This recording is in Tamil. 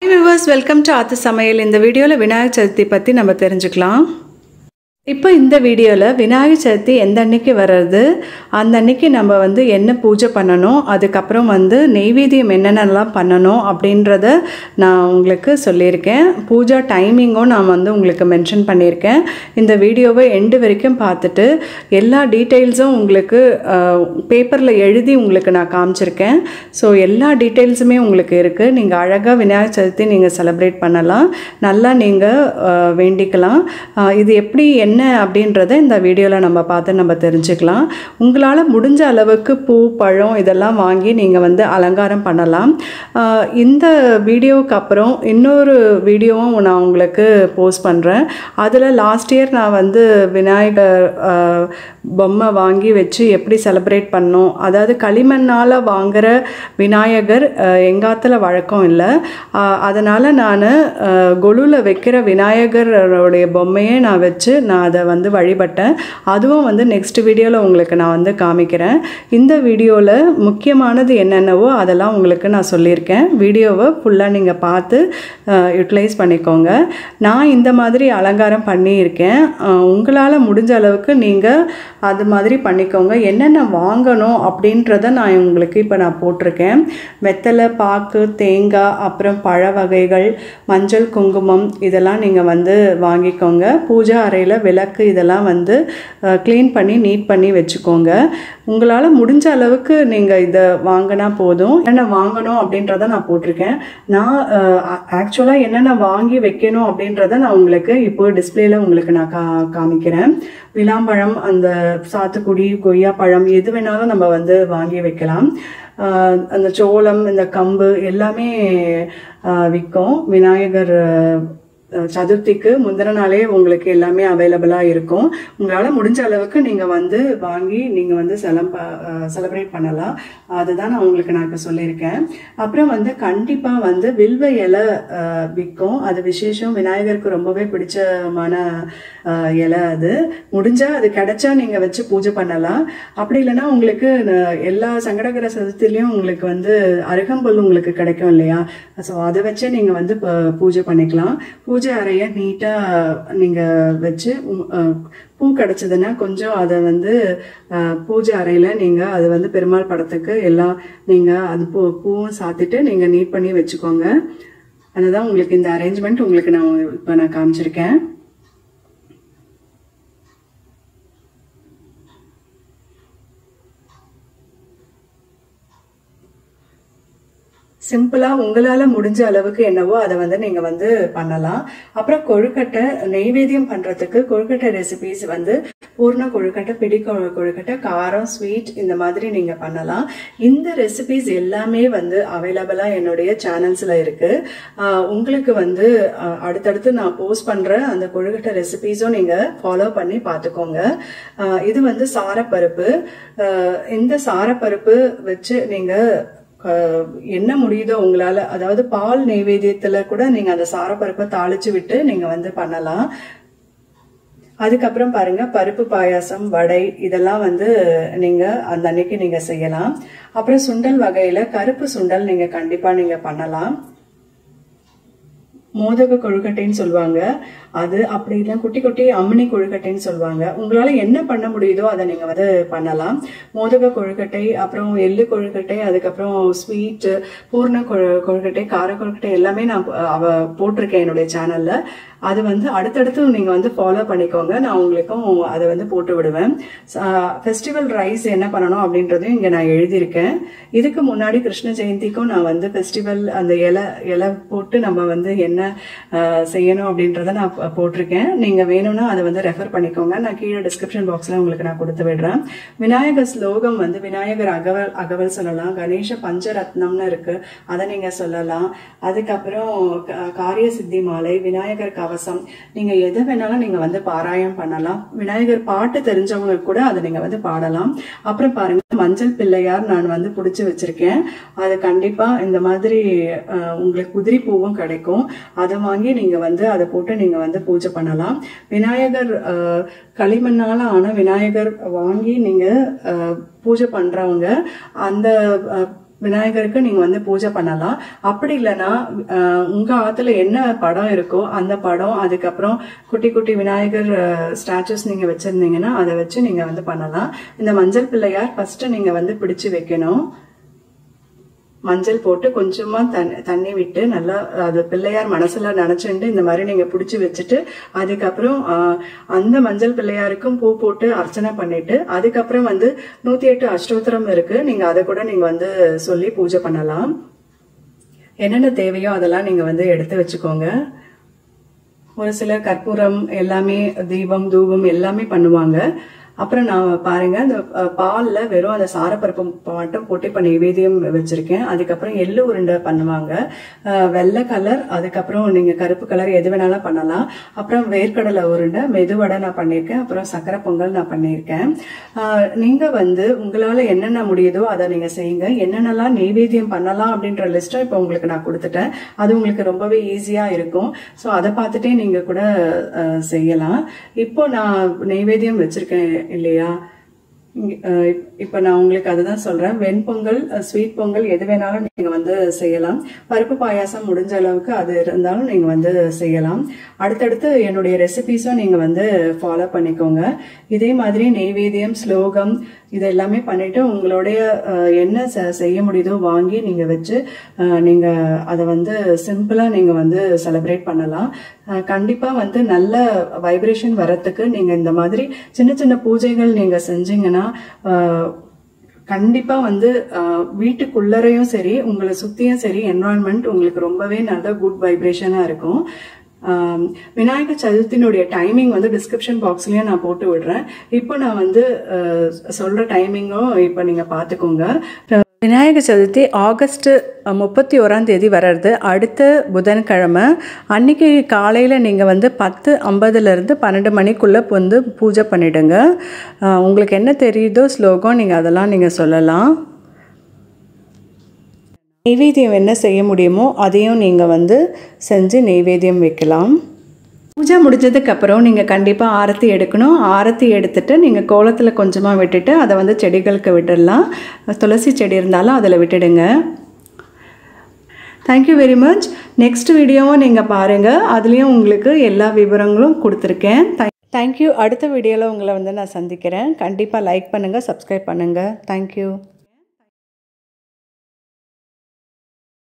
வியூவர்ஸ் வெல்கம் டு ஆத்து சமையல் இந்த வீடியோவில் விநாயகர் சதுர்த்தி பற்றி நம்ம தெரிஞ்சுக்கலாம் இப்போ இந்த வீடியோவில் விநாயகர் சதுர்த்தி எந்த அன்னைக்கு வர்றது அந்த அன்னைக்கு நம்ம வந்து என்ன பூஜை பண்ணணும் அதுக்கப்புறம் வந்து நெய்வேத்தியம் என்னென்னலாம் பண்ணணும் அப்படின்றத நான் உங்களுக்கு சொல்லியிருக்கேன் பூஜா டைமிங்கும் நான் வந்து உங்களுக்கு மென்ஷன் பண்ணியிருக்கேன் இந்த வீடியோவை எண்டு வரைக்கும் பார்த்துட்டு எல்லா டீட்டெயில்ஸும் உங்களுக்கு பேப்பரில் எழுதி உங்களுக்கு நான் காமிச்சிருக்கேன் ஸோ எல்லா டீட்டெயில்ஸுமே உங்களுக்கு இருக்குது நீங்கள் அழகாக விநாயகர் சதுர்த்தி நீங்கள் செலிப்ரேட் பண்ணலாம் நல்லா நீங்கள் வேண்டிக்கலாம் அஹ் இது எப்படி என்ன அப்படின்றத இந்த வீடியோவில் நம்ம பார்த்து நம்ம தெரிஞ்சுக்கலாம் உங்களால் முடிஞ்ச அளவுக்கு பூ பழம் இதெல்லாம் வாங்கி நீங்கள் வந்து அலங்காரம் பண்ணலாம் அஹ் இந்த வீடியோவுக்கு அப்புறம் இன்னொரு வீடியோவும் நான் உங்களுக்கு போஸ்ட் பண்ணுறேன் அதில் லாஸ்ட் இயர் நான் வந்து விநாயகர் அஹ், பொம்மை வாங்கி வச்சு எப்படி செலிப்ரேட் பண்ணோம் அதாவது களிமண்ணால் வாங்குற விநாயகர் எங்காத்தில் வழக்கம் இல்லை அதனால் நான் கொலுவில் வைக்கிற விநாயகரோடைய பொம்மையே நான் வச்சு நான் அதை வந்து வழிபட்டேன் அதுவும் வந்து நெக்ஸ்ட் வீடியோவில் உங்களுக்கு நான் வந்து காமிக்கிறேன் இந்த வீடியோவில் முக்கியமானது என்னென்னவோ அதெல்லாம் உங்களுக்கு நான் சொல்லியிருக்கேன் வீடியோவை ஃபுல்லாக நீங்கள் பார்த்து யூட்டிலைஸ் பண்ணிக்கோங்க நான் இந்த மாதிரி அலங்காரம் பண்ணியிருக்கேன் உங்களால் முடிஞ்ச அளவுக்கு நீங்கள் அது மாதிரி பண்ணிக்கோங்க என்னென்ன வாங்கணும் அப்படின்றத நான் உங்களுக்கு இப்போ நான் போட்டிருக்கேன் வெத்தலை பாக்கு தேங்காய் அப்புறம் பழ வகைகள் மஞ்சள் குங்குமம் இதெல்லாம் நீங்கள் வந்து வாங்கிக்கோங்க பூஜா அறையில் விளக்கு இதெல்லாம் வந்து க்ளீன் பண்ணி நீட் பண்ணி வச்சுக்கோங்க உங்களால் முடிஞ்ச அளவுக்கு நீங்கள் இதை வாங்கினா போதும் என்னென்ன வாங்கணும் அப்படின்றத நான் போட்டிருக்கேன் நான் ஆக்சுவலாக என்னென்ன வாங்கி வைக்கணும் அப்படின்றத நான் உங்களுக்கு இப்போ டிஸ்பிளேல உங்களுக்கு நான் கா காமிக்கிறேன் விளாம்பழம் அந்த சாத்துக்குடி கொய்யா பழம் எது வேணாலும் நம்ம வந்து வாங்கி வைக்கலாம் ஆஹ் அந்த சோளம் இந்த கம்பு எல்லாமே விற்கும் விநாயகர் அஹ், சதுர்த்திக்கு முந்தின நாளே உங்களுக்கு எல்லாமே அவைலபிளாக இருக்கும் உங்களால் முடிஞ்ச அளவுக்கு நீங்கள் வந்து வாங்கி நீங்கள் வந்து செலம் செலிப்ரேட் பண்ணலாம் அதுதான் நான் உங்களுக்கு நான் இப்போ சொல்லியிருக்கேன் அப்புறம் வந்து கண்டிப்பாக வந்து வில்வ இலை அஹ், விற்கும் அது விசேஷம் விநாயகருக்கு ரொம்பவே பிடிச்சமான அஹ், இலை அது முடிஞ்சால் அது கிடைச்சா நீங்கள் வச்சு பூஜை பண்ணலாம் அப்படி இல்லைன்னா உங்களுக்கு ந- எல்லா சங்கடகர சதுர்த்திலையும் உங்களுக்கு வந்து அருகம்புல் உங்களுக்கு கிடைக்கும் இல்லையா ஸோ அதை வச்சே நீங்கள் வந்து ப- பூஜை பண்ணிக்கலாம் பூஜை அறையை நீட்டாக நீங்கள் வச்சு உம், அஹ், பூ கிடைச்சதுன்னா கொஞ்சம் அதை வந்து அஹ், பூஜை அறையில் நீங்கள் அது வந்து பெருமாள் படத்துக்கு எல்லாம் நீங்கள் அது பூ பூவும் சாத்திட்டு நீங்கள் நீட் பண்ணி வச்சுக்கோங்க அதுதான் உங்களுக்கு இந்த அரேஞ்ச்மெண்ட் உங்களுக்கு நான் இப்போ நான் காமிச்சிருக்கேன் சிம்பிளாக உங்களால் முடிஞ்ச அளவுக்கு என்னவோ அதை வந்து நீங்கள் வந்து பண்ணலாம் அப்புறம் கொழுக்கட்டை நெய்வேத்தியம் பண்ணுறதுக்கு கொழுக்கட்டை ரெசிபிஸ் வந்து பூர்ண கொழுக்கட்டை பிடி கொழு- கொழுக்கட்டை காரம் ஸ்வீட் இந்த மாதிரி நீங்கள் பண்ணலாம் இந்த ரெசிபிஸ் எல்லாமே வந்து அவைலபிளாக என்னுடைய சேனல்ஸில் இருக்குது உங்களுக்கு வந்து ஆஹ், அடுத்தடுத்து நான் போஸ்ட் பண்ணுற அந்த கொழுக்கட்டை ரெசிபிஸும் நீங்கள் ஃபாலோ பண்ணி பார்த்துக்கோங்க ஆஹ், இது வந்து சாரப்பருப்பு ஆஹ், இந்த சாரப்பருப்பு வச்சு நீங்கள் அஹ் என்ன முடியுதோ உங்களால அதாவது பால் நெய்வேத்தியத்துல கூட நீங்க அந்த சாரப்பருப்பை தாளிச்சு விட்டு நீங்க வந்து பண்ணலாம் அதுக்கப்புறம் பாருங்க பருப்பு பாயாசம் வடை இதெல்லாம் வந்து நீங்க அந்த அன்னைக்கு நீங்க செய்யலாம் அப்புறம் சுண்டல் வகையில கருப்பு சுண்டல் நீங்க கண்டிப்பா நீங்க பண்ணலாம் மோதக கொழுக்கட்டைன்னு சொல்லுவாங்க அது அப்படி இல்லை குட்டி குட்டி அம்னி கொழுக்கட்டைன்னு சொல்லுவாங்க உங்களால என்ன பண்ண முடியுதோ அதை நீங்க வந்து பண்ணலாம் மோதக கொழுக்கட்டை அப்புறம் எள்ளு கொழுக்கட்டை அதுக்கப்புறம் ஸ்வீட் பூர்ண கொழு- கொழுக்கட்டை கார கொழுக்கட்டை எல்லாமே நான் ப- அவ போட்டிருக்கேன் என்னுடைய சேனல்ல அது வந்து அடுத்தடுத்து நீங்க வந்து ஃபாலோ பண்ணிக்கோங்க நான் உங்களுக்கும் அதை வந்து போட்டு விடுவேன் ஃபெஸ்டிவல் ரைஸ் என்ன பண்ணணும் அப்படின்றதையும் இங்க நான் எழுதியிருக்கேன் இதுக்கு முன்னாடி கிருஷ்ண ஜெயந்திக்கும் நான் வந்து ஃபெஸ்டிவல் அந்த இலை இலை போட்டு நம்ம வந்து என்ன ஆஹ், செய்யணும் அப்படின்றத நான் ப- போட்டிருக்கேன் நீங்க வேணும்னா அதை வந்து ரெஃபர் பண்ணிக்கோங்க நான் கீழே டிஸ்கிரிப்ஷன் பாக்ஸ்ல உங்களுக்கு நான் கொடுத்து விடுறேன் விநாயகர் ஸ்லோகம் வந்து விநாயகர் அகவல் அகவல் சொல்லலாம் கணேச பஞ்சரத்னம்னு இருக்கு அதை நீங்க சொல்லலாம் அதுக்கப்புறம் க- காரிய சித்தி மாலை விநாயகர் கவசம் நீங்க எதை வேணாலும் நீங்க வந்து பாராயணம் பண்ணலாம் விநாயகர் பாட்டு தெரிஞ்சவங்க கூட அதை நீங்க வந்து பாடலாம் அப்புறம் பாருங்க மஞ்சள் பிள்ளையார் நான் வந்து பிடிச்சி வச்சிருக்கேன் அது கண்டிப்பா இந்த மாதிரி அஹ், உங்களுக்கு குதிரி பூவும் கிடைக்கும் அதை வாங்கி நீங்க வந்து அதை போட்டு நீங்க வந்து பூஜை பண்ணலாம் விநாயகர் அஹ், களிமண்ணால ஆன விநாயகர் வாங்கி நீங்க அஹ், பூஜை பண்றவங்க அந்த அஹ், விநாயகருக்கு நீங்கள் வந்து பூஜை பண்ணலாம் அப்படி இல்லைன்னா உங்கள் ஆற்றுல என்ன படம் இருக்கோ அந்த படம் அதுக்கப்புறம் குட்டி குட்டி விநாயகர் ஸ்டாச்சுஸ் நீங்கள் வச்சுருந்தீங்கன்னா அதை வச்சு நீங்கள் வந்து பண்ணலாம் இந்த மஞ்சள் பிள்ளையார் ஃபஸ்ட்டு நீங்கள் வந்து பிடிச்சு வைக்கணும் மஞ்சள் போட்டு கொஞ்சமா தண்ணி தண்ணி விட்டு நல்லா அது பிள்ளையார் மனசுல நினைச்சுட்டு இந்த மாதிரி நீங்க பிடிச்சி வச்சுட்டு அதுக்கப்புறம் ஆஹ், அந்த மஞ்சள் பிள்ளையாருக்கும் பூ போட்டு அர்ச்சனை பண்ணிட்டு அதுக்கப்புறம் வந்து நூத்தி எட்டு அஷ்டோத்திரம் இருக்கு நீங்க அதை கூட நீங்க வந்து சொல்லி பூஜை பண்ணலாம் என்னென்ன தேவையோ அதெல்லாம் நீங்க வந்து எடுத்து வச்சுக்கோங்க ஒரு சிலர் கற்பூரம் எல்லாமே தீபம் தூபம் எல்லாமே பண்ணுவாங்க அப்புறம் நான் பாருங்க அந்த அஹ், பால்ல வெறும் அந்த சாரப்பருப்பு மட்டும் போட்டு இப்போ நைவேத்தியம் வச்சிருக்கேன் அதுக்கப்புறம் எள்ளு உருண்டை பண்ணுவாங்க அஹ், வெள்ளை கலர் அதுக்கப்புறம் நீங்க கருப்பு கலர் எது வேணாலும் பண்ணலாம் அப்புறம் வேர்க்கடலை உருண்டை மெதுவடை நான் பண்ணியிருக்கேன் அப்புறம் சக்கரை பொங்கல் நான் பண்ணியிருக்கேன் அஹ், நீங்க வந்து உங்களால என்னென்ன முடியுதோ அதை நீங்க செய்யுங்க என்னென்னலாம் நெய்வேத்தியம் பண்ணலாம் அப்படின்ற லிஸ்ட்டை இப்போ உங்களுக்கு நான் கொடுத்துட்டேன் அது உங்களுக்கு ரொம்பவே ஈஸியா இருக்கும் ஸோ அதை பார்த்துட்டே நீங்க கூட அஹ், செய்யலாம் இப்போ நான் நெய்வேத்தியம் வச்சிருக்கேன் இல்லையா இங்க, அஹ், இப்- இப்ப நான் உங்களுக்கு அதுதான் சொல்றேன் வெண்பொங்கல் அஹ், ஸ்வீட் பொங்கல் எது வேணாலும் நீங்க வந்து செய்யலாம் பருப்பு பாயாசம் முடிஞ்ச அளவுக்கு அது இருந்தாலும் நீங்க வந்து செய்யலாம் அடுத்தடுத்து என்னுடைய ரெசிபிஸும் நீங்க வந்து ஃபாலோ பண்ணிக்கோங்க இதே மாதிரி நெய்வேத்தியம் ஸ்லோகம் இது எல்லாமே பண்ணிட்டு உங்களுடைய அஹ், என்ன செ- செய்ய முடியுதோ வாங்கி நீங்க வச்சு அஹ், நீங்க அதை வந்து சிம்பிளா நீங்க வந்து செலிப்ரேட் பண்ணலாம் அஹ், கண்டிப்பா வந்து நல்ல வைப்ரேஷன் வரத்துக்கு நீங்க இந்த மாதிரி சின்ன சின்ன பூஜைகள் நீங்க செஞ்சீங்கன்னா அஹ், கண்டிப்பா வந்து அஹ், வீட்டுக்குள்ளரையும் சரி உங்களை சுத்தியும் சரி என்வாயன்மெண்ட் உங்களுக்கு ரொம்பவே நல்ல குட் வைப்ரேஷனா இருக்கும் ஆம், விநாயகர் சதுர்த்தினுடைய டைமிங் வந்து டிஸ்கிரிப்ஷன் பாக்ஸ்லயும் நான் போட்டு விடுறேன் இப்போ நான் வந்து அஹ், சொல்ற டைமிங்கும் இப்போ நீங்க பாத்துக்கோங்க விநாயகர் சதுர்த்தி ஆகஸ்ட் முப்பத்தி ஓராம் தேதி வர்றது அடுத்த புதன்கிழமை அன்னைக்கு காலையில் நீங்கள் வந்து பத்து ஐம்பதுலேருந்து பன்னெண்டு மணிக்குள்ளே வந்து பூஜை பண்ணிடுங்க அஹ், உங்களுக்கு என்ன தெரியுதோ ஸ்லோகம் நீங்கள் அதெல்லாம் நீங்கள் சொல்லலாம் நெய்வேத்தியம் என்ன செய்ய முடியுமோ அதையும் நீங்கள் வந்து செஞ்சு நெய்வேத்தியம் வைக்கலாம் பூஜை முடிஞ்சதுக்கு அப்புறம் நீங்கள் கண்டிப்பாக ஆரத்தி எடுக்கணும் ஆரத்தி எடுத்துட்டு நீங்கள் கோலத்தில் கொஞ்சமாக விட்டுட்டு அதை வந்து செடிகளுக்கு விட்டுடலாம் துளசி செடி இருந்தாலும் அதில் விட்டுடுங்க தேங்க்யூ வெரி மச் நெக்ஸ்ட் வீடியோவும் நீங்கள் பாருங்கள் அதுலேயும் உங்களுக்கு எல்லா விவரங்களும் கொடுத்துருக்கேன் தேங்க்யூ அடுத்த வீடியோவில் உங்களை வந்து நான் சந்திக்கிறேன் கண்டிப்பாக லைக் பண்ணுங்கள் சப்ஸ்கிரைப் பண்ணுங்கள் தேங்க்யூ